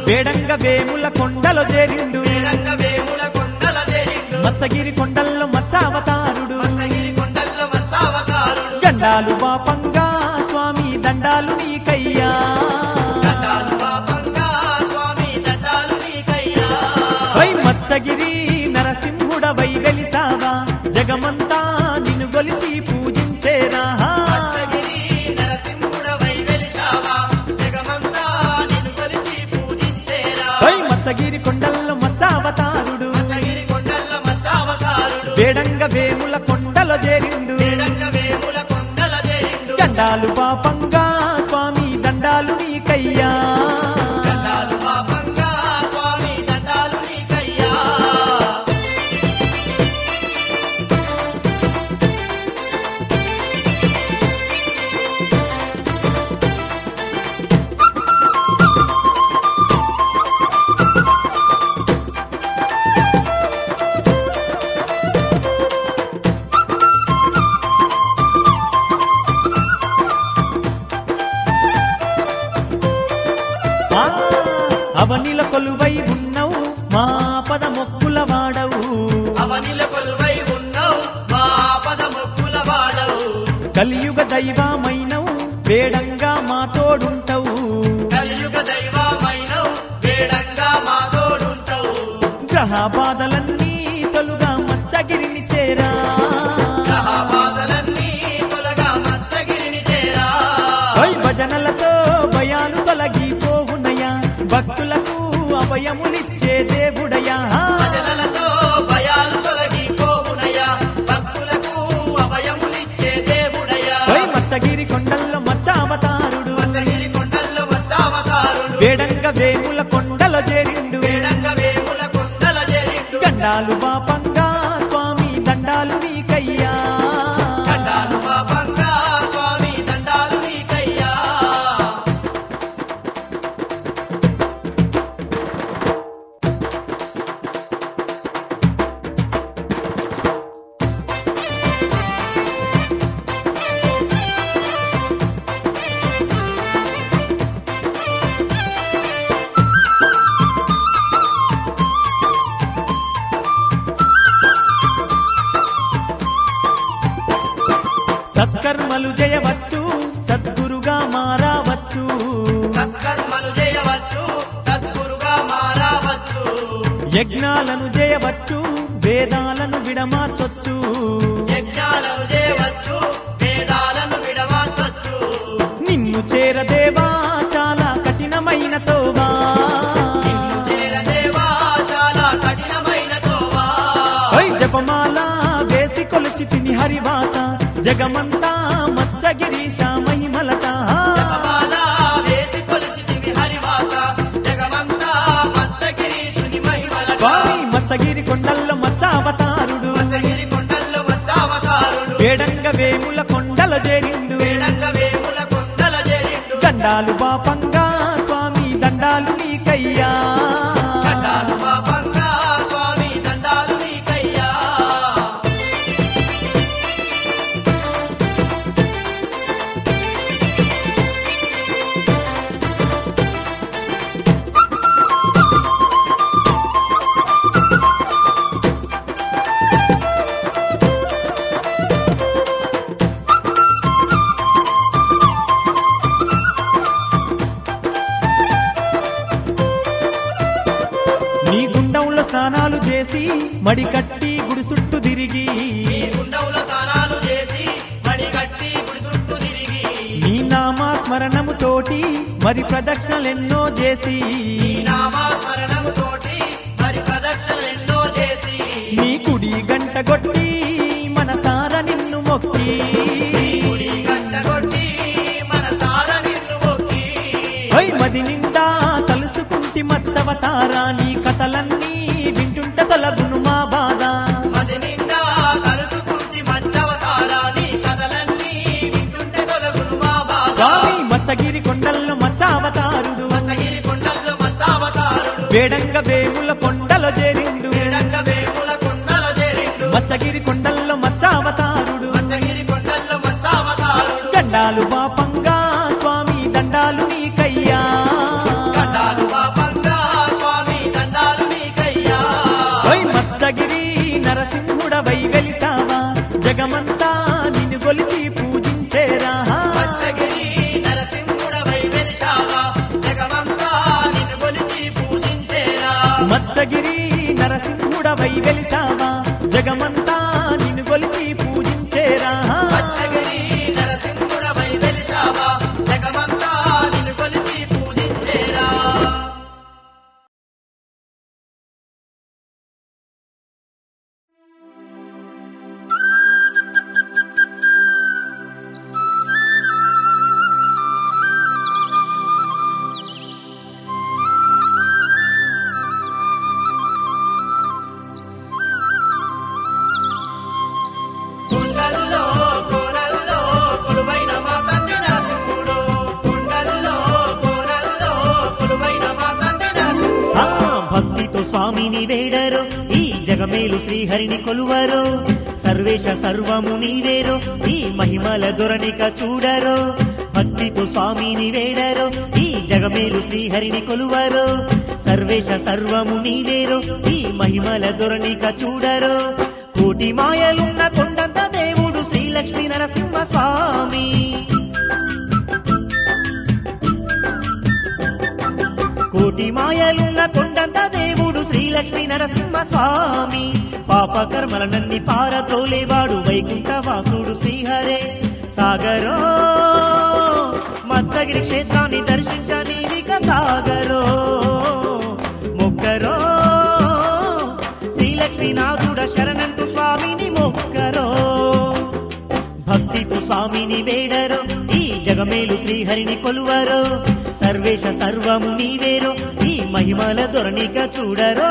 వేడంగ వేముల కొండలో చేరిండు వేడంగ వేముల కొండల చేరిండు మత్సగిరి కొండల్లో మత్సావతారుడు మత్సగిరి కొండల్లో మత్సావతారుడు గండాలు పాపంగా స్వామి దండాలు నీకయ్యా దండాలు పాపంగా స్వామి దండాలు నీకయ్యా వై మత్సగిరి నరసింహుడవై వెలిసావా జగమంతా నిన్ను గొలిచి పూజించేరా మత్సగిరి నరసింహుడవై వెలిశావా జగమంతా నిన్ను కొలిచి పూజించేరా వై మత్సగిరి కొండల్లో మత్సావతారుడు మత్సగిరి కొండల్లో మత్సావతారుడు వేడంగ వేముల కొండలో చేరిండు వేడంగ వేముల కొండల చేరిండు గండాలు పాపంగా స్వామి దండాలు నీకయ్యా దండాలు పాపంగా స్వామి దండాలు నీకయ్యా ఆ, అవనిల కొలువై ఉన్నవు మా పద మొక్కుల వాడవు అవనిల కొలువై ఉన్నావు మా పద మొక్కుల వాడవు కలియుగ దైవమైనవు వేడంగా మా తోడుంటవు కలియుగ దైవమైనవు వేడంగా మా తోడుంటావు గ్రహ బాధలన్నీ తొలుగా మచ్చగిరిని చేరా గ్రహ బాధలన్నీ తొలగా మత్సగిరిని చేరా వై భజనలతో భయాలు తొలగిపోవునయా భక్తులకు అభయములిచ్చే దేవుడయా భజనలతో భయాలు తొలగిపోవునయ్యా భక్తులకు అభయములిచ్చే దేవుడయ్యా వై మచ్చగిరి కొండల్లో మచ్చావతారుడు మత్సగిరి కొండల్లో మత్సావతారుడు వేడంగ వేముల కొండలో చేరిండు వేడంగ వేముల కొండల చేరిండు దండాలు పాపంగా స్వామి దండాలు నీకయ్యా దండాలు పాపంగా స్వామి దండాలు నీకయ్యా సత్కర్మలు చేయవచ్చు సద్గురుగా మారవచ్చు సత్కర్మలు చేయవచ్చు సద్గురుగా మారవచ్చు యజ్ఞాలను చేయవచ్చు వేదాలను విడమార్చొచ్చు యజ్ఞాలను చేయవచ్చు వేదాలను విడమార్చొచ్చు నిన్ను చేరదేవా చాలా కఠినమైన తోవా నిన్ను చేరదేవా చాలా కఠినమైన తోవా ఓ జపమాల వేసి కొలిచి తిని హరివాస జగమంతా మత్సగిరీశ మహిమలత జపమాల వేసి కొలిచితివి హరివాస జగమంతా మత్సగిరీశుని మహిమలట స్వామి మత్సగిరి కొండల్లో మత్సావతారుడు మత్సగిరి కొండల్లో మత్సావతారుడు వేడంగ వేముల కొండల చేరిండు వేడంగ వేముల కొండల చేరిండు దండాలు పాపంగా స్వామి దండాలు నీకయ్యా దండాలు పాపంగా స్వామి దండాలు నీకయ్యా నీ గుండంలో స్నానాలు చేసి మడి కట్టి గుడి చుట్టూ తిరిగి ఈ గుండవుల స్నానాలు చేసి మడి కట్టి గుడి చుట్టూ తిరిగి నీ నామా స్మరణము తోటి మరి ప్రదక్షిణలెన్నో చేసి ఈ నామస్మరణము తోటి మరి ప్రదక్షిణలెన్నో చేసి నీ కుడి గంట కొట్టి మనసార నిన్ను మొక్కి గుడి గంటగొట్టి మన సార నిన్ను మొక్కి హై మది నిండా తలుసుకుంటి మచ్చవతారా నీ కథలన్నీ వింటుంట తొలగును మా బాధ మది నిండా కలుసుకుంటి మచ్చవతారా నీ కథలన్నీ వింటుంటే తొలగును మా బాధ స్వామి మచ్చగిరి కొండల్లో మచ్చావతారుడు మచ్చగిరి కొండల్లో మత్సావతారుడు వేడంగ వేముల కొండలో చేరిండు వేడంగ వేముల కొండల చేరిండు మచ్చగిరి కొండల్లో మచ్చావతారుడు మచ్చగిరి కొండల్లో మత్సావతారుడు దండాలు పాపంగా స్వామి దండాలు నీకయ్యా దండాలు పాపంగా నరసింహుడవై వెలిసావా జగమంతా నిన్ను గొలిచి పూజించేరా పచ్చగిరి నరసింహుడవై వెలిశావా జగమంతా నిన్ను కొలిచి పూజించేరా కుండల్లో కోనల్లో కొలువైన మా తండ్రి నరసింహుడు కుండల్లో కోనల్లో కొలువైన మా తండ్రి నరసింహుడు ఆ భక్తితో స్వామిని వేడరు ఈ జగమేలు శ్రీహరిని కొలువరు సర్వేశ సర్వము నీవేరు ఈ మహిమల దొరనిక చూడరు భక్తితో స్వామిని వేడరు ఈ జగమేలు శ్రీహరిని కొలువరు సర్వేశ సర్వము నీవేరు ఈ మహిమల దొరనిక చూడరు కోటి మాయలున్న కొండంత దేవుడు శ్రీలక్ష్మీ నరసింహ స్వామి కోటి మాయలున్న కొండంత దేవుడు శ్రీలక్ష్మీ నరసింహ స్వామి పాప కర్మలనన్ని పారతోలేవాడు వైకుంఠ వాసుడు శ్రీహరే సాగరో మత్సగిరి క్షేత్రాన్ని దర్శించనీవిక సాగరో మొక్కరో శ్రీలక్ష్మీనాథుడ శరణంటూ స్వామిని మొక్కరో భక్తితో స్వామిని వేడరు ఈ జగమేలు శ్రీహరిని కొలువరు సర్వేశ సర్వము నీవేరు ఈ మహిమల దొరనిక చూడరో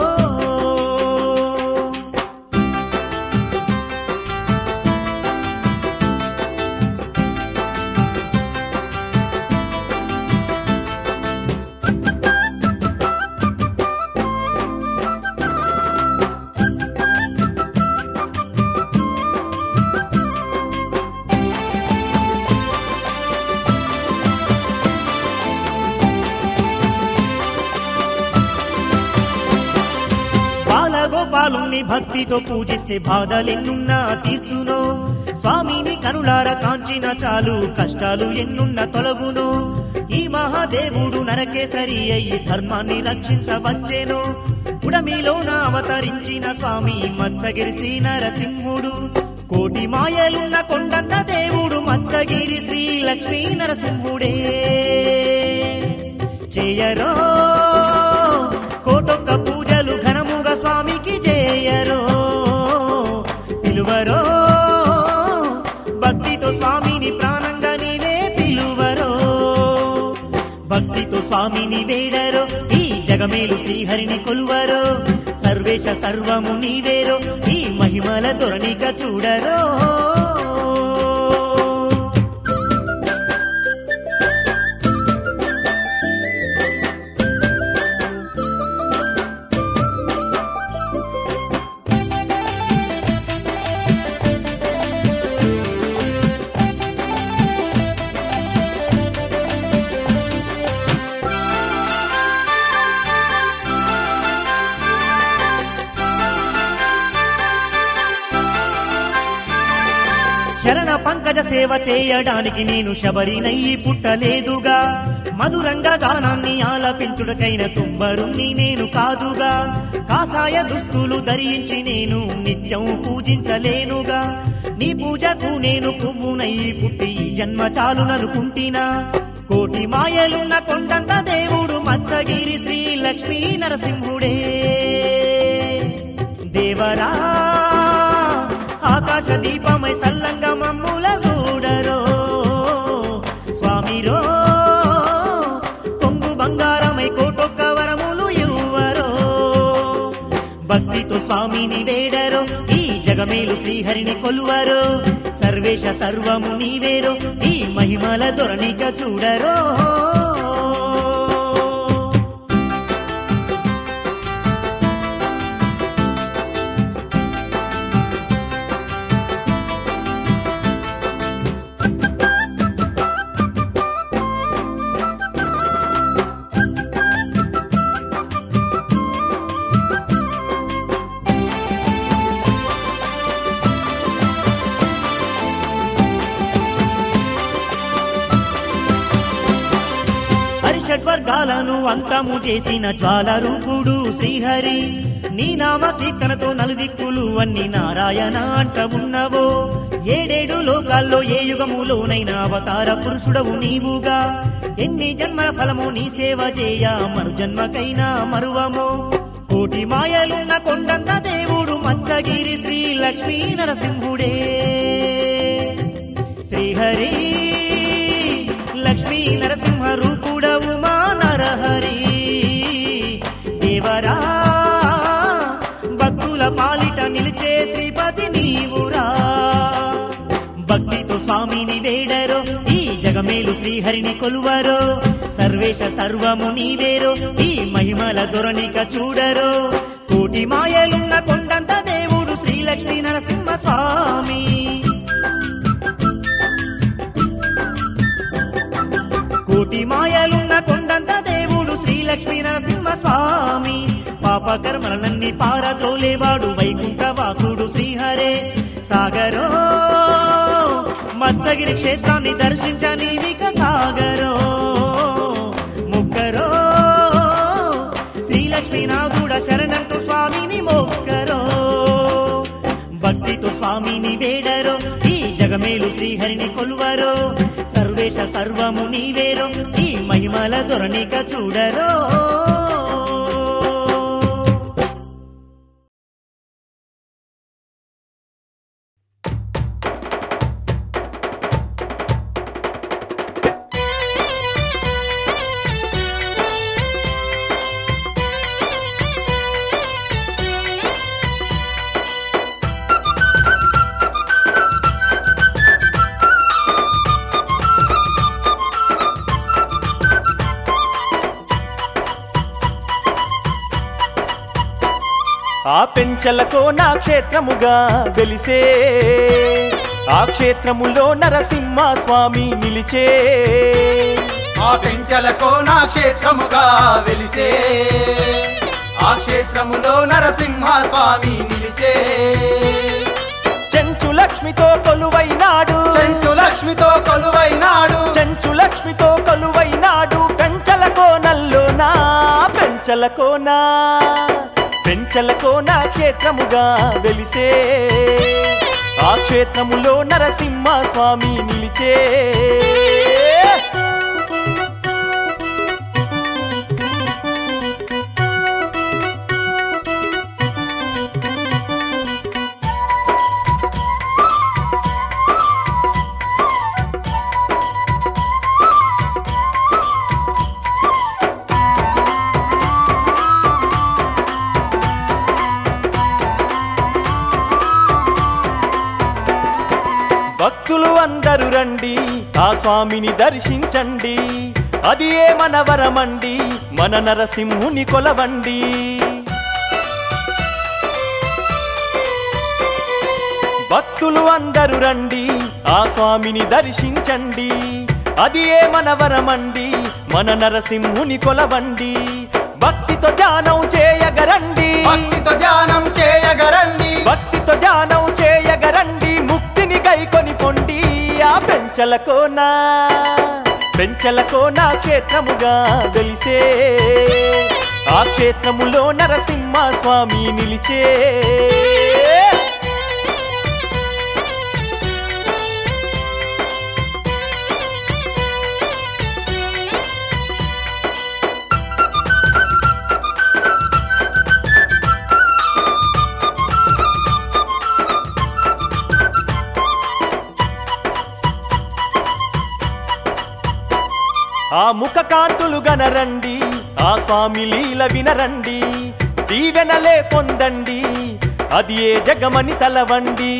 బాలగోపాలుని భక్తితో పూజిస్తే బాధలెన్నున్నా తీర్చును స్వామిని కనులార కాంచిన చాలు కష్టాలు ఎన్నున్న తొలగును ఈ మహాదేవుడు నరకేసరి అయ్యి ధర్మాన్ని రక్షించవచ్చేను ఉడమిలోన అవతరించిన స్వామి మత్సగిరి శ్రీ నరసింహుడు కోటి మాయలున్న కొండంత దేవుడు మత్సగిరి శ్రీ లక్ష్మీ నరసింహుడే చేయరో కోటొక్క పూజలు ఘనముగా స్వామికి చేయరో పిలువరో భక్తితో స్వామిని ప్రాణంగా నీవే పిలువరో భక్తితో స్వామిని వేడరో ఈ జగమేలు శ్రీహరిని కొలువరో సర్వేశ సర్వము నీవేరో ఈ మహిమల దొరనిక చూడరో శరణ పంకజ సేవ చేయడానికి నేను శబరినయ్యి పుట్టలేదుగా మధురంగా గానాన్ని ఆలపించుటకైన తుంబరుణ్ణి నేను కాదుగా కాషాయ దుస్తులు ధరించి నేను నిత్యం పూజించలేనుగా నీ పూజకు నేను పువ్వునయ్యి పుట్టి ఈ జన్మ చాలుననుకుంటినా కోటి మాయలున్న కొండంత దేవుడు మత్సగిరి శ్రీ లక్ష్మీ నరసింహుడే దేవరా ఆకాశ దీపమై సల్లంగా మమ్ముల చూడరో స్వామిరో కొంగు బంగారమై కోటొక్క వరములు ఇవ్వరో భక్తితో స్వామిని వేడరో ఈ జగమేలు శ్రీహరిని కొలువరో సర్వేశ సర్వము నీవేరో ఈ మహిమల దొరనిక చూడరో హరిషడ్వర్గాలను అంతము చేసిన జ్వాల రూపుడు శ్రీహరి నీ నామ కీర్తనతో నలుదిక్కులు అన్ని నారాయణ అంట ఉన్నవో ఏడేడు లోకాల్లో ఏ యుగములోనైనా అవతార పురుషుడవు నీవుగా ఎన్ని జన్మల ఫలము నీ సేవ చేయ మరు జన్మకైనా మరువము కోటి మాయలున్న కొండంత దేవుడు మత్సగిరి శ్రీ లక్ష్మీ నరసింహుడే శ్రీహరి లక్ష్మీ నరసింహ రూపుడవు మా నరహరి దేవరా భక్తుల పాలిట నిలిచే శ్రీపతి నీవురా భక్తితో స్వామిని వేడరో ఈ జగమేలు శ్రీహరిని కొలువరో సర్వేశ సర్వము నీవేరో ఈ మహిమల దొరనిక చూడరో కోటి మాయలున్న కొండంత దేవుడు శ్రీలక్ష్మీ నరసింహ స్వామి కోటి మాయలున్న కొండంత దేవుడు శ్రీలక్ష్మీ నరసింహ స్వామి పాప కర్మలన్నీ పారతోలేవాడు వైకుంఠ వాసుడు శ్రీహరే సాగరో మత్సగిరి క్షేత్రాన్ని దర్శించనీవిక సాగరో ముక్కరో శ్రీలక్ష్మీనాథుడ శరణంటూ స్వామిని మొక్కరో భక్తితో స్వామిని వేడరో ఈ జగమేలు శ్రీహరిని కొలువరో సర్వేశ సర్వము నీవేరో ఈ మహిమల దొరనిక చూడరో ఆ పెంచలకో నా క్షేత్రముగా వెలిసే ఆ క్షేత్రములో నరసింహ స్వామి నిలిచే ఆ పెంచలకో నా క్షేత్రముగా వెలిసే ఆ క్షేత్రములో నరసింహ స్వామి నిలిచే చెంచు లక్ష్మితో కొలువైనాడు చెంచు లక్ష్మితో కొలువైనాడు చెంచు లక్ష్మితో కొలువైనాడు పెంచలకో నల్లోనా పెంచలకోనా పెంచలకోనా క్షేత్రముగా వెలిసే ఆ క్షేత్రములో నరసింహ స్వామి నిలిచే భక్తులు అందరూ రండి ఆ స్వామిని దర్శించండి అది ఏ మన వరమండి మన నరసింహుని కొలవండి భక్తులు అందరూ రండి ఆ స్వామిని దర్శించండి అది ఏ మన వరమండి మన నరసింహుని కొలవండి భక్తితో ధ్యానం చేయగరండి భక్తితో ధ్యానం చేయగరండి భక్తితో ధ్యానం చేయగరండి ముక్తిని గైకొని పొండి ఆ పెంచలకోనా పెంచలకోనా క్షేత్రముగా వెలిసే ఆ క్షేత్రములో నరసింహ స్వామి నిలిచే ఆ ముఖ కాంతులు గనరండి ఆ స్వామి లీల వినరండి దీవెనలే పొందండి అది ఏ జగమని తలవండి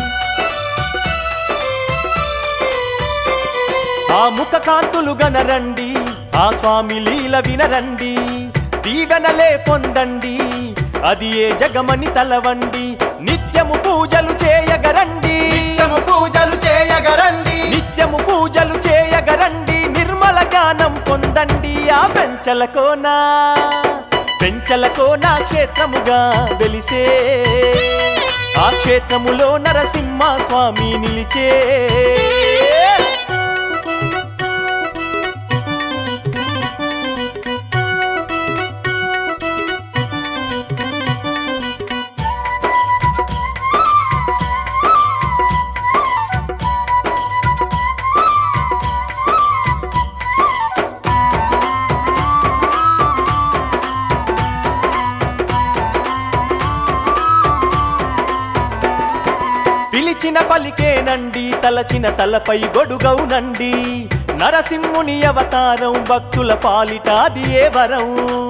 ఆ ముఖ కాంతులు గనరండి ఆ స్వామి లీల వినరండి దీవెనలే పొందండి అది ఏ జగమని తలవండి నిత్యము పూజలు చేయగరండి నిత్యము పూజలు చేయగరండి నిత్యము పూజలు చేయగరండి నిర్మల జ్ఞానం పొందండి ఆ పెంచలకోనా పెంచలకోనా క్షేత్రముగా వెలిసే ఆ క్షేత్రములో నరసింహ స్వామి నిలిచే పిలిచిన పలికేనండి తలచిన తలపై గొడుగవునండి నరసింహుని అవతారం భక్తుల పాలిట అది ఏ వరం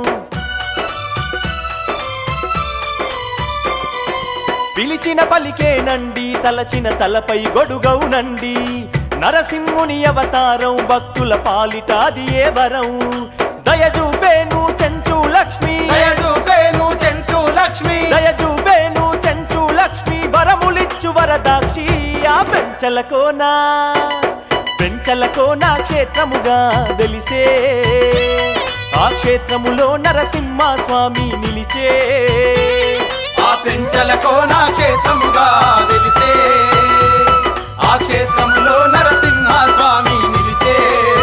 పిలిచిన పలికేనండి తలచిన తలపై గొడుగవునండి నరసింహుని అవతారం భక్తుల పాలిట అది ఏ వరం దయజూపేను చెంచు లక్ష్మి దయచూపేను చెంచు లక్ష్మి దయజూపేను చెంచు లక్ష్మి వరములిచ్చు వరదాక్షి ఆ పెంచలకోనా పెంచలకోనా క్షేత్రముగా వెలిసే ఆ క్షేత్రములో నరసింహ స్వామి నిలిచే ఆ పెంచలకో నా క్షేత్రముగా వెలిసే ఆ క్షేత్రములో నరసింహ స్వామి నిలిచే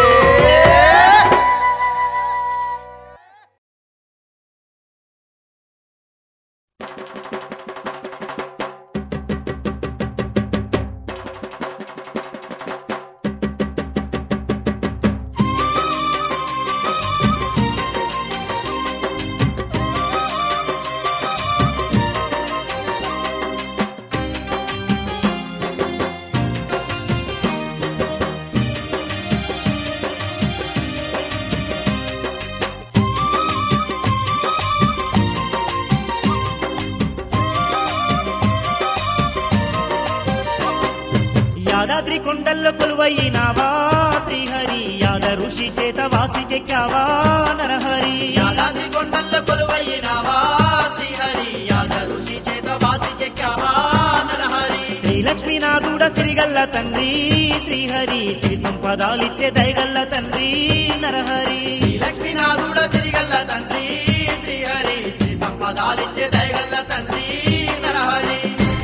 యాదాద్రి కొండల్లో కొలువైనావా శ్రీహరి యాద ఋషి చేత వాసికెక్కావా నరహరి యాదాద్రి కొండల్ల కొలువైనావా శ్రీహరి యాద ఋషి చేత వాసికెక్కావా నరహరి శ్రీలక్ష్మీనాథుడ సిరిగల్ల తండ్రి శ్రీహరి శ్రీ సంపదాలిచ్చే దయగల్ల తండ్రి నరహరి శ్రీ లక్ష్మీనాథుడ సిరిగల్ల తండ్రి శ్రీహరి శ్రీ సంపదాలిచ్చే దయగల్ల తండ్రి నరహరి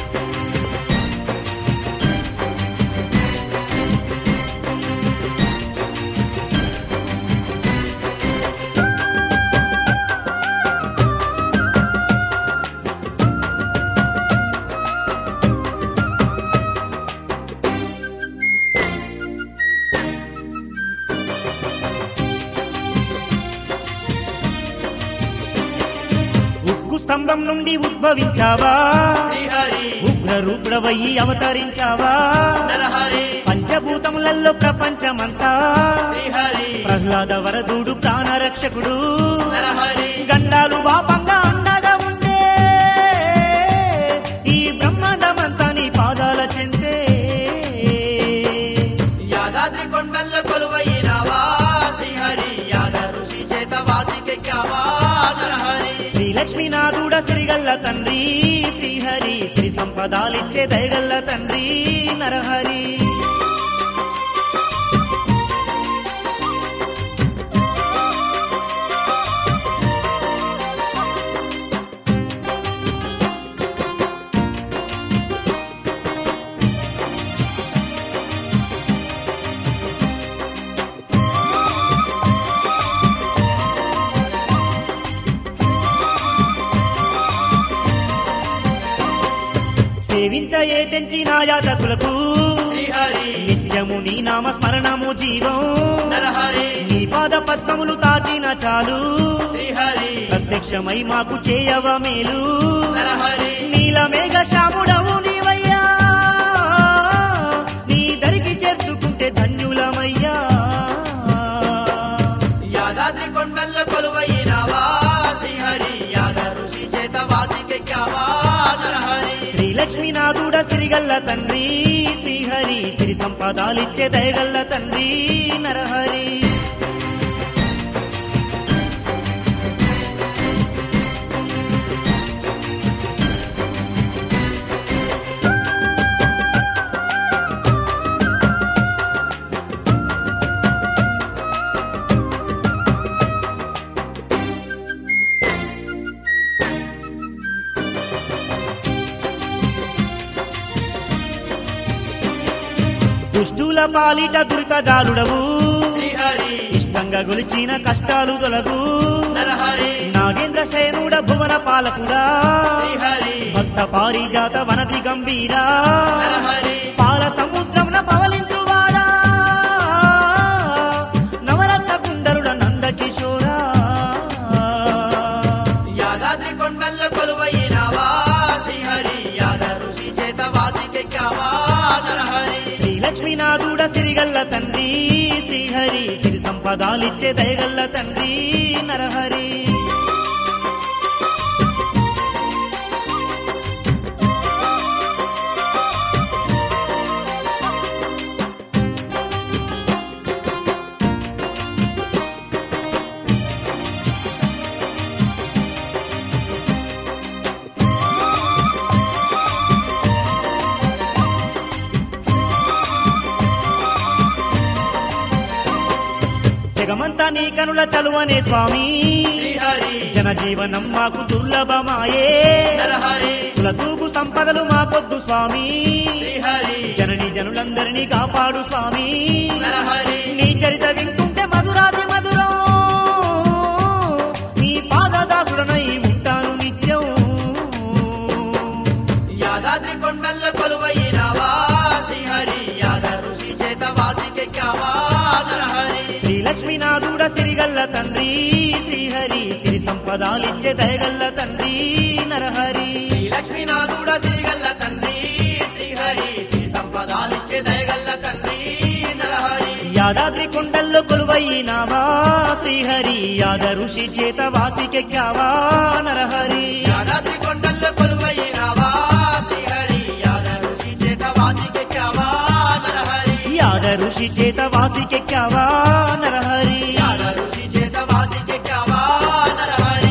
ఉక్కు స్తంభం నుండి ఉద్భవించావా శ్రీహరి ఉగ్ర రూపుడవయ్యి అవతరించావా నరహరి పంచభూతములలో ప్రపంచమంతా శ్రీహరి ప్రహ్లాద వరదుడు ప్రాణరక్షకుడు నరహరి గండాలు పాపంగా అండగా ఉండే ఈ బ్రహ్మాండమంతా నీ పాదాల చెందే యాదాద్రి కొండల్ల కొలువైనావా శ్రీహరి యాద ఋషి చేత వాసికెక్కావా నరహరి శ్రీ లక్ష్మీనాథుడ సిరిగల్ల తండ్రి శ్రీహరి శ్రీ సంపదాలిచ్చే దయగల్ల తండ్రి నరహరి సేవించ ఏ తెంచిన యాతకులకు శ్రీహరి నిత్యము నీ నామ స్మరణము జీవం నరహరి నీ పాద పద్మములు తాకిన చాలు శ్రీహరి ప్రత్యక్షమై మాకు చేయవ మేలు నరహరి నీలమేఘ శ్యాముడవు నీవయ్యా నీ దరికి చేర్చుకుంటే ధన్యులమయ్యా యాదాద్రి కొండల్ల కొలువైనావా శ్రీహరి యాద ఋషి చేత వాసికెక్కావా నరహరి శ్రీ లక్ష్మీనాథుడ సిరిగల్ల తండ్రి శ్రీహరి సిరి సంపదాలిచ్చే దయగల్ల తండ్రి నరహరి దుష్టుల పాలిట దురితజాలుడవు శ్రీహరి ఇష్టంగా గొలిచిన కష్టాలు తొలగు నరహరి నాగేంద్ర శయనుడ భువన పాలకుడా శ్రీహరి భక్త పారిజాత వనది గంభీరా నరహరి పాల సముద్రమున పవలించువాడా నవరత్న కుందరుడ నందకిశోరా యాదాద్రి కొండల్ల కొలువైనావా శ్రీహరి యాద ఋషి చేత వాసికెక్కావా సిరిగల్ల తండ్రి శ్రీహరి సిరి సంపదాలిచ్చే దయగల్ల తండ్రి నరహరి జగమంతా నీ కనుల చలువనే స్వామి శ్రీహరి జనజీవనం మాకు దుర్లభమాయే నరహరి కులతూగు సంపదలు మాకొద్దు స్వామి శ్రీహరి జనని జనులందరినీ కాపాడు స్వామి నరహరి నీ చరిత వింటుంటే మధురాది మధురం నీ పాదదాసుడనై ఉంటాను నిత్యం యాదాద్రి కొండల్లో కొలువైనావా శ్రీహరి యాద ఋషి చేత వాసికెక్కావా నరహరి శ్రీలక్ష్మీనాథుడ సిరిగల్ల తండ్రి శ్రీహరి సిరి సంపదాలిచ్చే దయగల్ల తండ్రి నరహరి శ్రీ లక్ష్మీనాథుడ శ్రీగల్ల తండ్రి శ్రీహరి శ్రీ సంపదాలిచ్చే దయగల్ల తండ్రి నరహరి యాదాద్రి కొండల్లో కొలువైనావా శ్రీహరి యాద ఋషి చేత వాసికెక్కావా నరహరి యాదాద్రి కొండల్లో కొలువైనావా శ్రీహరి యాద ఋషి చేత వాసికెక్కావా నరహరి యాద ఋషి చేత వాసికెక్కావా నరహరి యాద ఋషి చేత వాసికెక్కావా నరహరి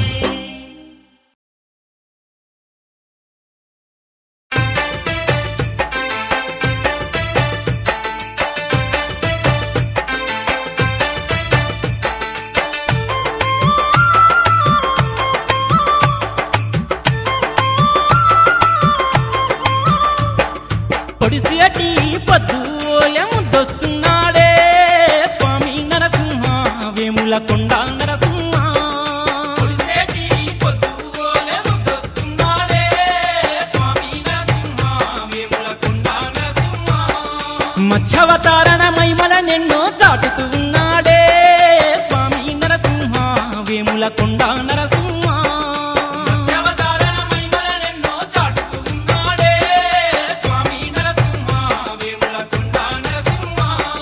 పొడిసేటి పొద్దు ముద్దొస్తున్నాడే స్వామి నరసింహ వేముల కొండ నరసింహ పొడిసేటి పొద్దు ముద్దొస్తున్నాడే స్వామి నరసింహ వేముల కొండ నరసింహ మత్స్యవతారణ మహిమల నిన్నో చాటుతూ ఉన్నాడే స్వామి నరసింహ వేముల కొండ నరసింహ మత్స్యవతారణ మహిమల నిన్నో చాటుతూ ఉన్నాడే స్వామి నరసింహ వేముల కొండ నరసింహ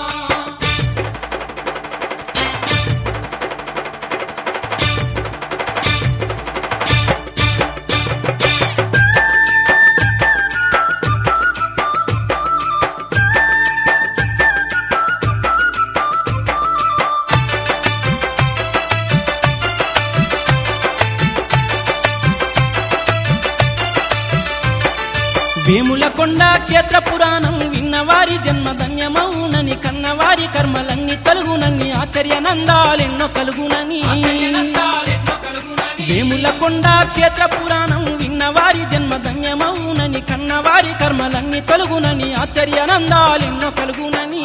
వేముల కొండ క్షేత్ర పురాణం విన్నవారి జన్మ ధన్యమౌనని కన్నవారి కర్మలన్నీ కలుగునని ఆశ్చర్యనందాలెన్నో కలుగునని వేముల కొండ క్షేత్ర పురాణం విన్నవారి జన్మ ధన్యమౌనని కన్నవారి కర్మలన్నీ కలుగునని ఆశ్చర్యనందాలెన్నో కలుగునని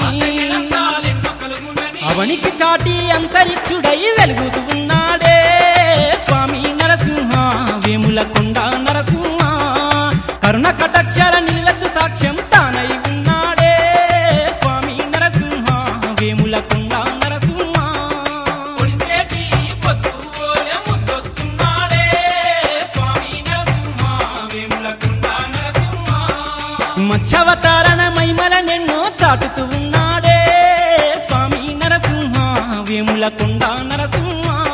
అవనికి చాటి అంతరిక్షుడై వెలుగుతూ ఉన్నాడే స్వామి నరసింహ వేముల కొండ నరసింహ కరుణ కటక్షర నిలద్దు సాక్ష్యం తానై ఉన్నాడే స్వామి నరసింహ వేముల కొండ నరసింహ పొడిసేటి పొద్దు ముద్దొస్తున్నాడే స్వామి నరసింహ వేముల కొండ నరసింహ మత్స్యవతారణ మహిమల నిన్నో చాటుతూ ఉన్నాడే స్వామి నరసింహ వేముల కొండ నరసింహ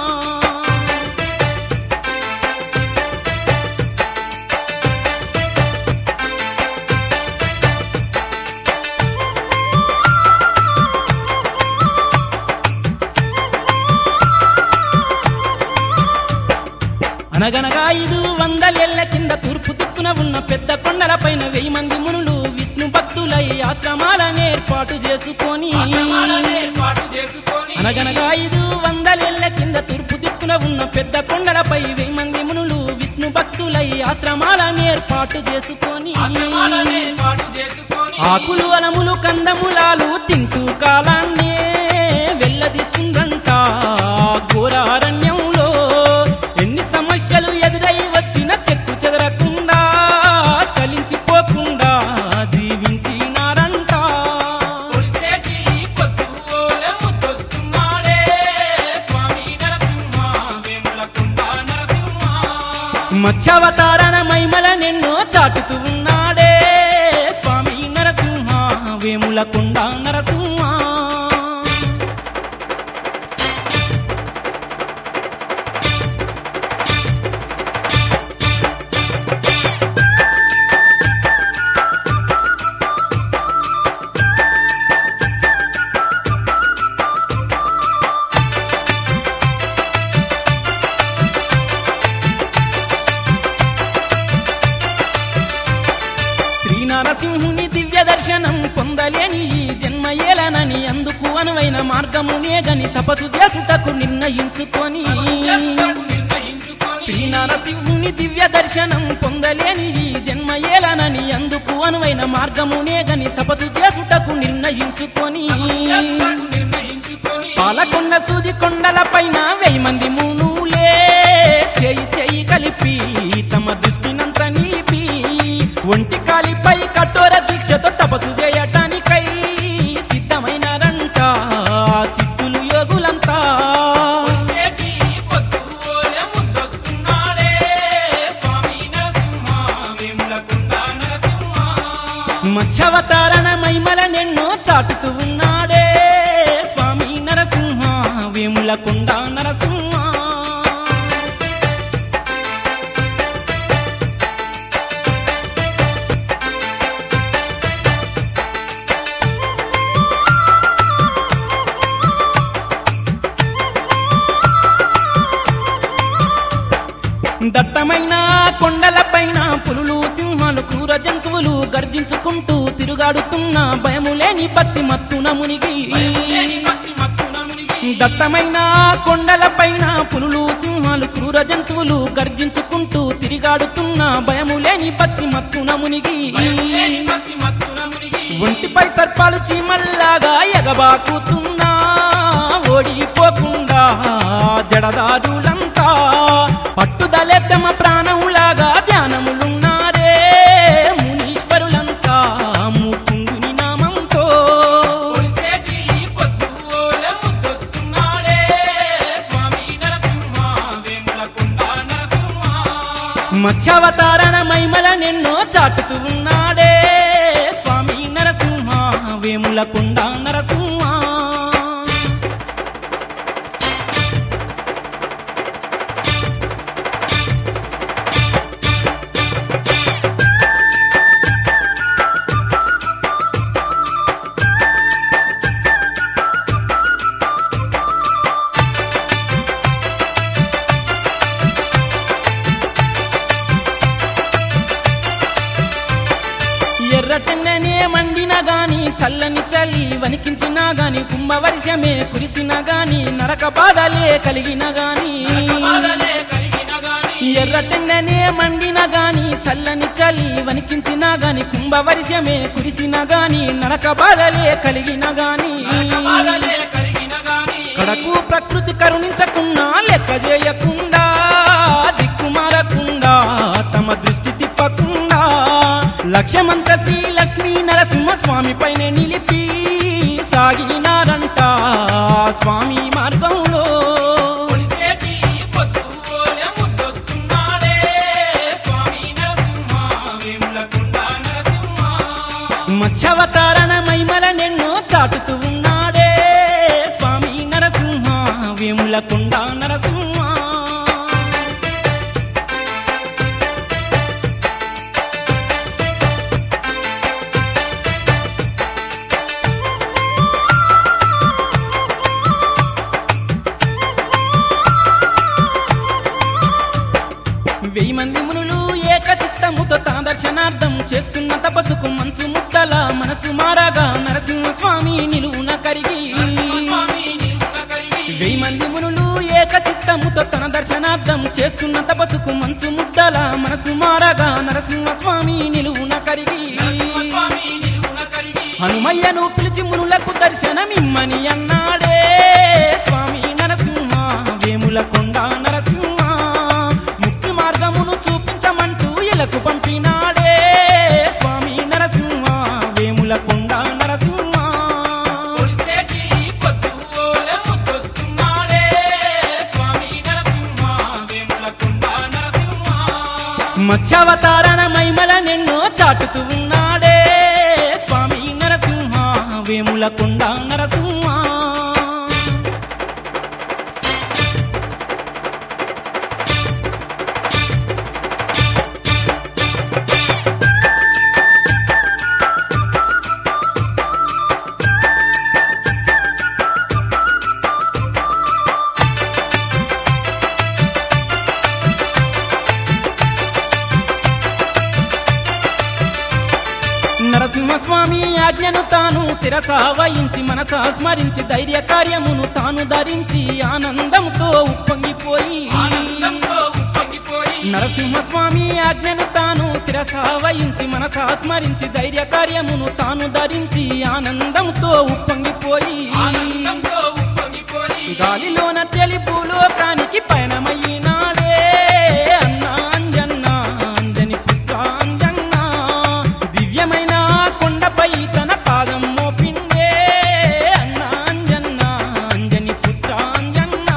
అనగనగా ఐదు వందలేళ్ల కింద తూర్పు దిక్కున ఉన్న పెద్ద కొండల పైన వెయ్యి మంది మునులు విష్ణు భక్తులై ఆశ్రమాలను ఏర్పాటు చేసుకొని అనగనగా ఐదు వందలేళ్ల కింద తూర్పు దిక్కున ఉన్న పెద్ద కొండలపై వెయ్యి మంది మునులు విష్ణు భక్తులై ఆశ్రమాలను ఏర్పాటు చేసుకొని ఆకులు అలములు కందములాలు తింటూ కాలాన్నే వెళ్ళదీస్తుందంట ఘోరారణ్యంలో ఎన్ని సమస్యలు ఎదురై వచ్చిన చెక్కు చెదరకుండా చలించిపోకుండా జీవించినారంట మత్స్యావతారణ మహిమల నిన్నో చాటుతూ ఉన్నాడే స్వామి నరసింహ వేముల కొండ నరసింహ పొందలేని ఈ జన్మ ఏలనని అందుకు అనువైన మార్గమునే గని తపసు చేసుటకు నిర్ణయించుకొని శ్రీ నరసింహుని దివ్య దర్శనం పొందలేని ఈ జన్మ ఏలనని అందుకు అనువైన మార్గమునే గని తపసు చేసుటకు నిర్ణయించుకొని పాలకొండ సూది కొండల పైన వెయ్యి మంది మూనులే చేయి చేయి కలిపి తమ దృష్టినంత నిలిపి ఒంటి కాలిపై కఠోర దీక్షతో తపస్సు చేయటానికై సిద్ధమైనారంట సిద్ధులు యోగులంతా మత్స్యావతారణ మైమల నిన్నో చాటుతూ ఉన్నాడే స్వామి నరసింహ వేముల కొండ నరసింహ దట్టమైన కొండలపైన పులులు సింహాలు క్రూర జంతువులు గర్జించుకుంటూ తిరుగాడుతున్న భయము లేని పత్తి మత్తున మునిగి దట్టమైన కొండలపైన పులులు సింహాలు క్రూర జంతువులు గర్జించుకుంటూ తిరిగాడుతున్న భయము లేని పత్తి మత్తున మునిగి ఒంటిపై సర్పాలు చీమల్లాగా ఎగబాకుతున్నా ఓడిపోకుండా జడదారులంతా పట్టుదలే తమ ప్రాణంలాగా ధ్యానములున్నారే మునీశ్వరులంతా ముకుందుని నామంతో మత్స్యావతారణ మైమల నిన్నో చాటుతూ ఉన్నాడే స్వామి నరసింహ వేముల కొండ నరసింహ ఎర్రటెన్ననే మండినా గాని చల్లని చలి వణికించినా గాని కుంభవర్షమే కురిసినా గాని నరక బాధలే కలిగిన గాని ఎర్రటెన్ననే మండినా గాని చల్లని చలి వణికించినా గాని కుంభవర్షమే కురిసినా గాని నరక బాధలే కలిగిన గాని కడకు ప్రకృతి కరుణించకుండా లెక్క చేయకుండా దిక్కుమారకుండా తమ దృష్టి తిప్పకుండా లక్ష్యమంత శ్రీ లక్ష్మీ నరసింహ స్వామి పైన నిలిపి సాగినారంట స్వామి మార్గంలో మత్స్యావతారణ మైమల నిన్నో చాటుతూ ఉన్నాడే స్వామి నరసింహ వేముల కొండ నరసింహ వెయ్యి మంది మునులు ఏకచిత్తముతో తన దర్శనార్థం చేస్తున్న తపస్సుకు మంచు ముద్దల మనసు మారగా నరసింహ స్వామి నిలువున కరిగి వెయ్యి మంది మునులు ఏకచిత్తముతో తన దర్శనార్థం చేస్తున్న తపస్సుకు మంచు ముద్దల మనసు మారగా నరసింహ స్వామి నిలువున కరిగి హనుమయ్యను పిలిచి మునులకు దర్శనమిమ్మని అన్నాడే స్వామి నరసింహ వేముల కొండ నరసింహ ముక్తి మార్గమును చూపించమంటూ ఇలకు పంపినాడే స్వామి నరసింహ వేముల కొండ నరసింహ మత్స్యావతారణ మైమల నిన్నో చాటుతూ ఉన్నాడే స్వామి నరసింహ వేముల కొండ నరసింహ నరసింహస్వామి ఆజ్ఞను తాను శిరస వహించి మనస స్మరించి ధైర్య కార్యమును తాను ధరించి ఆనందంతో ఉప్పొంగిపోయి నరసింహస్వామి ఆజ్ఞను తాను శిరస వహించి మనస స్మరించి ధైర్య కార్యమును తాను ధరించి ఆనందంతో ఉప్పొంగిపోయి గాలిలోన తెలుపు లోకానికి పయనమయ్యినాడే అన్నా అంజన్న అంజని పుత్ర అంజన్న దివ్యమైన కొండపై తన పాదం మోపిండే అన్నా అంజన్న అంజని పుత్ర అంజన్న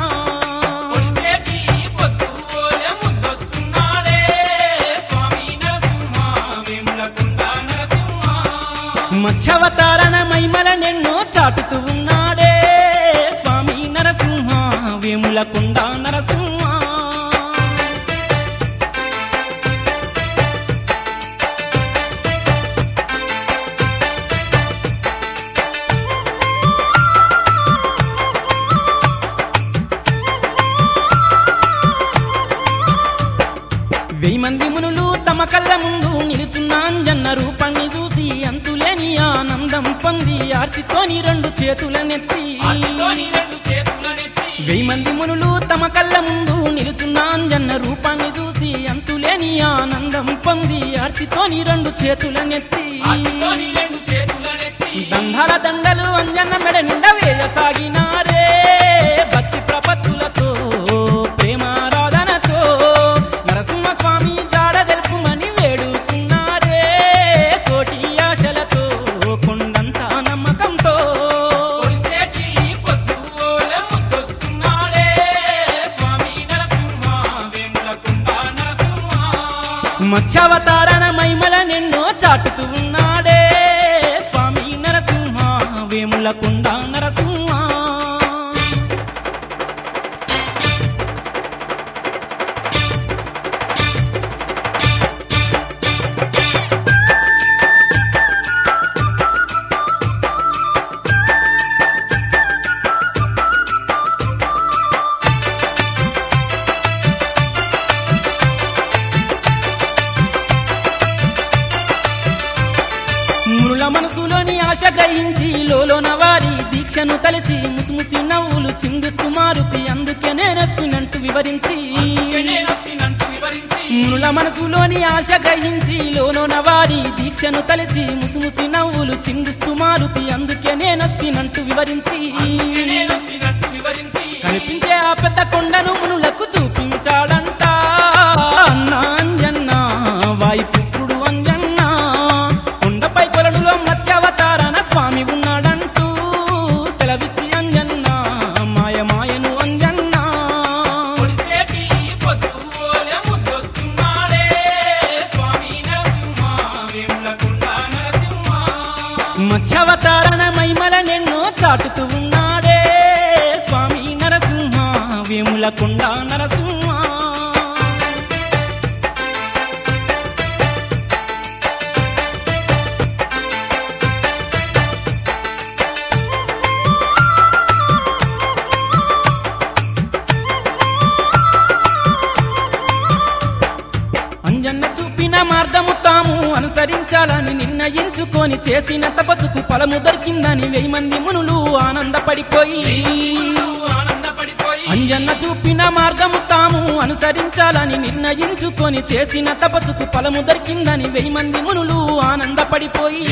మత్స్యవతారణ మైమల నెన్నో చాటుతూ ఉన్నాడే స్వామి నరసింహ వేముల కుండ నరసింహ వెయ్యి మంది మునులు తమ కళ్ళ ముందు నిలుచున్న అంజన్న రూపాన్ని చూసి అంతులేని ఆనందం పొంది ఆర్తితోని రెండు చేతులనెత్తి వెయ్యి మంది మునులు తమ కళ్ళ ముందు నిలుచున్న అంజన్న రూపాన్ని చూసి అంతులేని ఆనందం పొంది ఆర్తితోని రెండు చేతులనెత్తి దండాల దండలు అంజన్న మెడ నిండా వేయసాగినారే భక్తి ప్రపత్తులతో ప్రేమారాధనతో నరసింహస్వామి జాడ తెలుపుమని వేడుకున్నారే కోటి ఆశలతో కొండంత నమ్మకంతో మత్స్యావతారణ మైమల నిన్నో చాటుతూ ఉన్నాడే స్వామి నరసింహ వేముల కుండ నరసింహ మునుల మనసులోని ఆశ గ్రహించి లోలోన వారి దీక్షను తలిచి ముసిముసి నవ్వులు చిందిస్తూ మారుతి అందుకే నేనొస్తున్నట్టు వివరించి మునుల మనసులోని ఆశ గ్రహించి లోలోన వారి దీక్షను తలిచి ముసిముసి నవ్వులు చిందిస్తూ మారుతి అందుకే నేనొస్తున్నట్టు వివరించి కనిపించే ఆ పెద్ద కొండను మునులకు చూపించాడంట అన్న అంజన్న వాయుపుత్రుడు అంజన్న కొండపై కొలనులో మత్స్యావతారణ స్వామి ఉన్నాడంటూ సెలవిచ్చి అంజన్న మాయ మాయను అంజన్న మత్స్యావతారణ మైమల నెన్నో చాటుతూ ఉన్నాడే స్వామి నరసింహ వేముల కొండ నరసింహ అంజన్న చూపిన మార్గము తాము అనుసరించాలని నిర్ణయించుకొని చేసిన తపస్సుకు ఫలము దొరికిందని వెయ్యి మంది మునులు ఆనందపడిపోయి అంజన్న చూపిన మార్గము తాము అనుసరించాలని నిర్ణయించుకొని చేసిన తపస్సుకు ఫలము దొరికిందని వెయ్యి మంది మునులు ఆనందపడిపోయి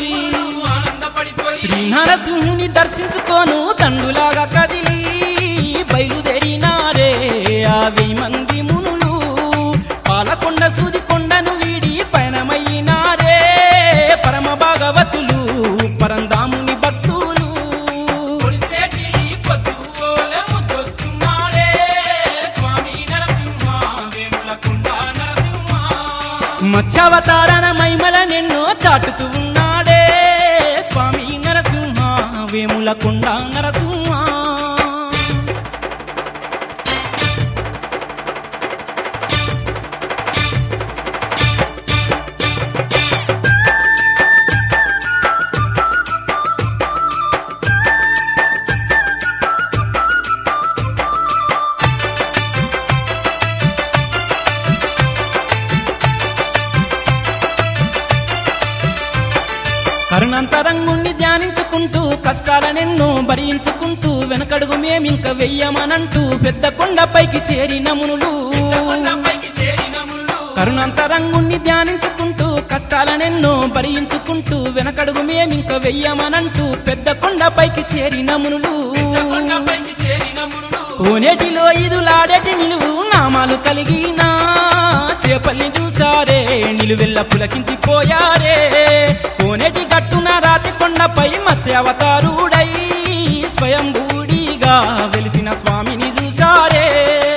శ్రీ నరసింహుని దర్శించుకోను తండులాగా కదిలి బయలుదేరినారే ఆ వెయ్యి మంది మునులు పాలకొండ సూది కొండను వీడి పయనమయ్యినారే పరమ భాగవతులు పరందాముని భక్తులు మత్స్యావతారణ మైమల నిన్నో చాటుతూ ఉన్నాడే స్వామి నరసింహ వేముల కొండ నరసింహ కరుణంతరంగుణ్ణి ధ్యానించుకుంటూ కష్టాలనెన్నో భరించుకుంటూ వెనకడుగు మేమింక వెయ్యమనంటూ పెద్ద కొండపైకి చేరిన మునులు కరుణంతరంగుణ్ణి ధ్యానించుకుంటూ కష్టాలనెన్నో భరించుకుంటూ వెనకడుగు మేమింక వెయ్యమనంటూ పెద్ద కొండపైకి చేరిన మునులు కోనేటిలో ఇదులాడేటి నిలువు నామాలు కలిగిన చేపల్ని చూసారే నిలువెల్ల పులకించిపోయారే కోనేటి గట్టున రాతి కొండపై మత్స్యావతారుడై స్వయంభూడిగా వెలిసిన స్వామిని చూసారే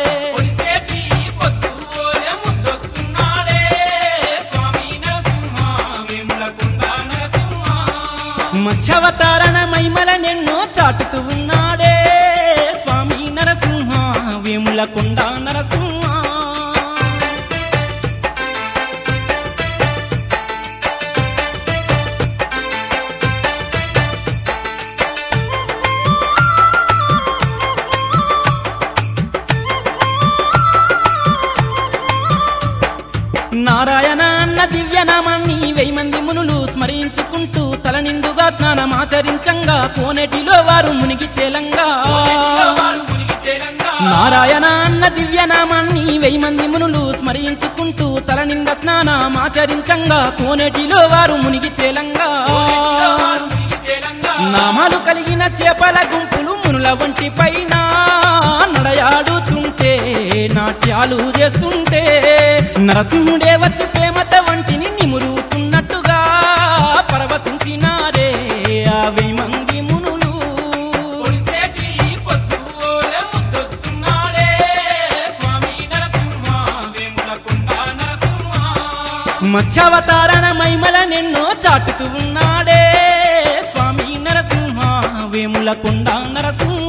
మత్స్యావతారణ మైమల నెన్నో చాటుతూ ఉన్నాడే స్వామి నరసింహ వేముల కొండ నరసింహ నారాయణ అన్న దివ్యనామాన్ని వెయ్యి మంది మునులు స్మరించుకుంటూ తల నిండుగా స్నానమాచరించంగా కోనేటిలో వారు మునిగి తేలంగా నారాయణ అన్న దివ్యనామాన్ని వెయ్యి మంది మునులు స్మరించుకుంటూ తల నిండా స్నానమాచరించంగా కోనేటిలో వారు మునిగి తేలంగా నామాలు కలిగిన చేపల గుంపులు మునుల వంటి పైన నడయాడుతుంటే నాట్యాలు చేస్తుంటే నరసింహుడే వచ్చి ప్రేమత వంటిని నిమురుతున్నట్టుగా పరవశించినారే ఆ వెయ్యి మంది మునులు మత్స్యావతారణ మైమల నిన్నో చాటుతూ ఉన్నాడే స్వామి నరసింహ వేముల కొండ నరసింహ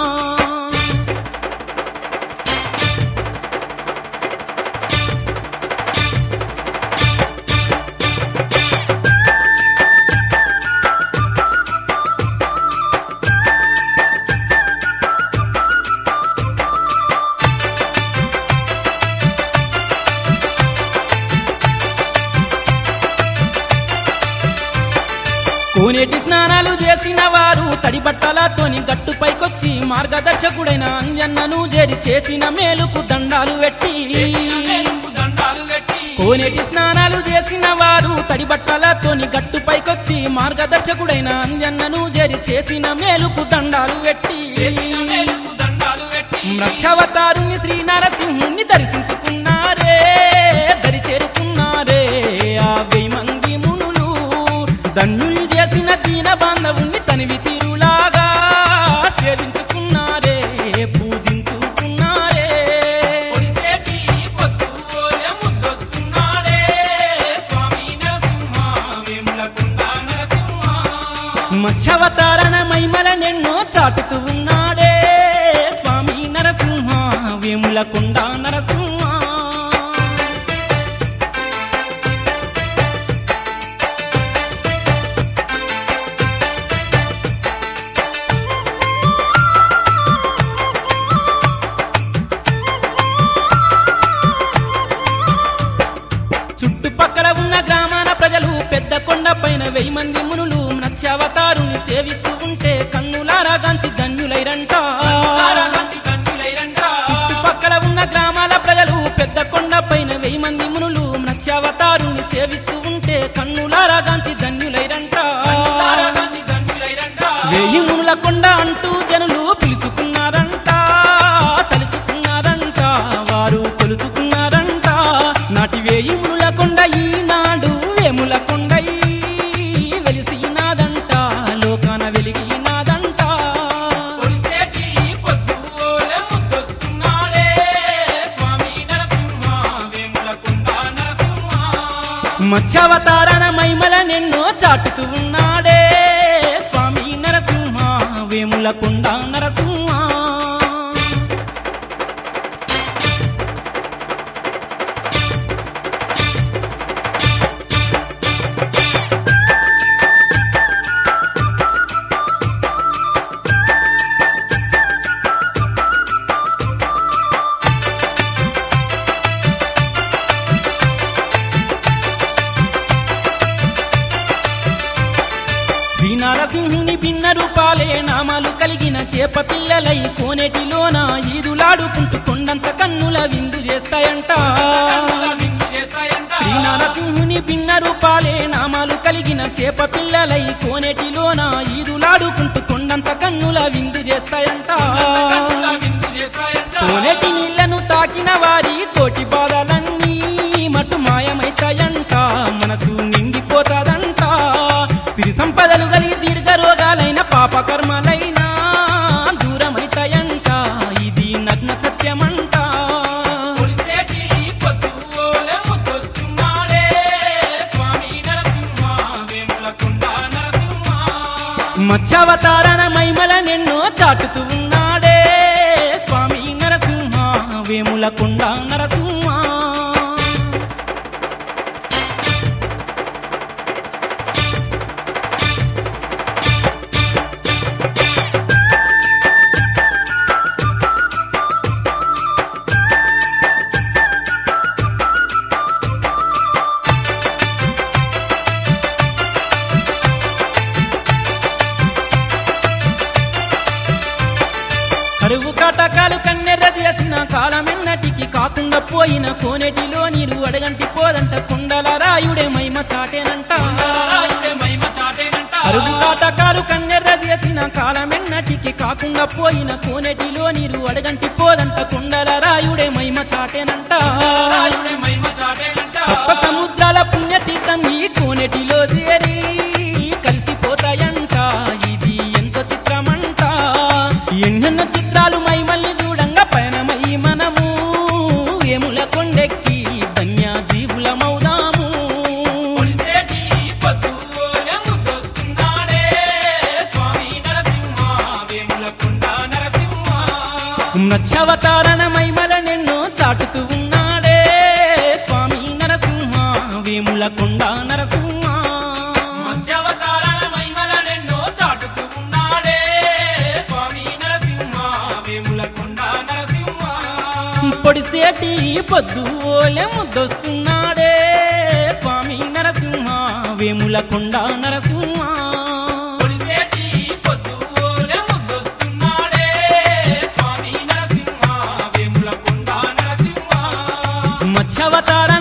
కోనేటి స్నానాలు చేసిన వారు తడి బట్టలతోని గట్టుపైకొచ్చి మార్గదర్శకుడైన అంజన్నను చేరి చేసిన మేలుకు దండాలు పెట్టి కోనేటి స్నానాలు చేసిన వారు తడి బట్టలతోని గట్టుపైకొచ్చి మార్గదర్శకుడైన అంజన్నను చేరి చేసిన మేలుకు దండాలు పెట్టి వృక్షావతారుని శ్రీ నరసింహుణ్ణి దర్శించుకున్నారే దరి చేరుకున్నారే ఆ వెయ్యి మంది మునులు ధన్యుల్ని చేసిన దీన బాంధవుణ్ణి తనివి తీరులాగా సేవించుకున్నారే పూజించుకున్నారే మత్స్యావతారణ మైమల నెన్నో చాటుతూ ఉన్నాడే స్వామి నరసింహ వేముల కొండ నరసింహ చుట్టుపక్కల ఉన్న గ్రామాల ప్రజలు పెద్ద కొండ పైన వెయ్యి మంది మునులు మత్స్యావతారుని సేవిస్తూ ఉంటే కన్నులారా గాంచి ధన్యులైరంట చుట్టుపక్కల ఉన్న గ్రామాల ప్రజలు పెద్ద కొండ పైన వెయ్యి మంది మునులు మత్స్యావతారుని సేవిస్తూ ఉంటే కన్నులారా గాంచి ధన్యులైరంట వెయ్యి మునుల కొండ అంటూ జనులు పిలుచుకున్నారంట తలుచుకున్నారంట వారు కొలుచుకున్నారంట నాటి వేయి మునుల కొండ ఈనాడు వేముల కొండై వెలిసినాదంట లోకాన వెలిగినాదంట మత్స్యావతారణ మైమల నెన్నో చాటుతూ ఉన్నాడే స్వామి నరసింహ వేముల కొండ నరసింహ రూపాలే నామాలు కలిగిన చేప పిల్లలై కోనేటిలోన ఈదులాడుకుంటూ కొండంత కన్నుల విందు చేస్తాయంట శ్రీ నరసింహుని భిన్న రూపాలే నామాలు కలిగిన చేప పిల్లలై కోనేటిలోన ఈదులాడుకుంటూ కొండంత కన్నుల విందు చేస్తాయంట కోనేటి నీళ్లను తాకిన వారి కోటి బాధలన్నీ మటు మాయమైతాయంట మనసు నిండిపోతాదంట సిరి సంపదలు కలిగి దీర్ఘ రోగాలైన పాప కర్మలైనా దూరమైతాయంట ఇది నగ్న సత్యమంట మత్స్యావతారణ మైమల నిన్నో చాటుతూ ఉన్నాడే స్వామి నరసింహ వేముల కొండ నరసింహ కరువు కాటకాలు కన్నెర్ర చేసిన కాలమెన్నటికి కాకుండా పోయిన కోనేటిలో నీరు అడగంటి పోదంట కుండల రాయుడే మైమ చాటేనంట కరువు కాటకాలు కన్నెర్ర చేసిన కాలమెన్నటికి కాకుండా పోయిన కోనేటిలో నీరు అడగంటి పోదంట కుండల రాయుడే మైమ చాటేనంట సప్త సముద్రాల పుణ్యతీర్థం ఈ కోనేటిలో చేరి కలిసిపోతాయంట ఇది ఎంతో చిత్రమంట ఎన్నెన్నో చిత్రాలు మైమల్ని చూడంగా పయనమై మనము ఏముల కొండెక్కి ధన్య జీవులమౌదాము నచ్చవతారణ మైమల నిన్ను చాటుతూ ఉన్నాడే స్వామి నరసింహ వేముల కొండ నరసింహ మత్స్యావతారణ మైమల నిన్ను చాటుతూ ఉన్నాడే స్వామి నరసింహ వేముల కొండ నరసింహ పొడిసేటి పొద్దు ఓలె ముద్దొస్తున్నాడే స్వామి నరసింహ వేముల కొండ నరసింహ పొడిసేటి పొద్దు ఓలె ముద్దొస్తున్నాడే స్వామి నరసింహ వేముల కొండ నరసింహ మత్స్యావతార